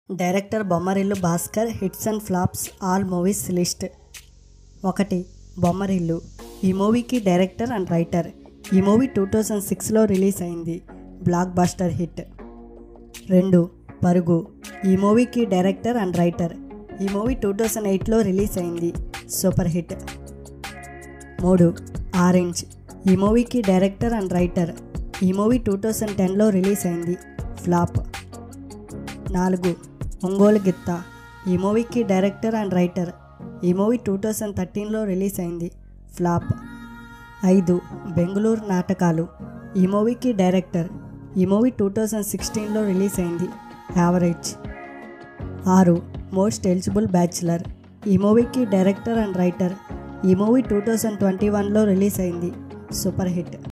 director Bommarillu Bhaskar hits and flops all movies list ఒకటి బొమ్మరిల్లు ఈ మూవీకి డైరెక్టర్ అండ్ రైటర్ ఈ మూవీ టూ థౌజండ్ సిక్స్లో రిలీజ్ అయింది బ్లాక్ బస్టర్ హిట్ రెండు పరుగు ఈ మూవీకి డైరెక్టర్ అండ్ రైటర్ ఈ మూవీ టూ థౌజండ్ ఎయిట్లో రిలీజ్ అయింది సూపర్ హిట్ మూడు ఆరెంజ్ ఈ మూవీకి డైరెక్టర్ అండ్ రైటర్ ఈ మూవీ టూ థౌజండ్ టెన్లో రిలీజ్ అయింది ఫ్లాప్ నాలుగు ఒంగోలు గిత్త ఈ మూవీకి డైరెక్టర్ అండ్ రైటర్ ఈ మూవీ టూ థౌజండ్ థర్టీన్లో రిలీజ్ అయింది ఫ్లాప్ ఐదు బెంగళూరు నాటకాలు ఈ మూవీకి డైరెక్టర్ ఈ మూవీ టూ థౌజండ్ సిక్స్టీన్లో రిలీజ్ అయింది యావరేజ్ ఆరు మోస్ట్ ఎలిజిబుల్ బ్యాచులర్ ఈ మూవీకి డైరెక్టర్ అండ్ రైటర్ ఈ మూవీ టూ థౌజండ్ ట్వంటీ వన్లో రిలీజ్ అయింది సూపర్ హిట్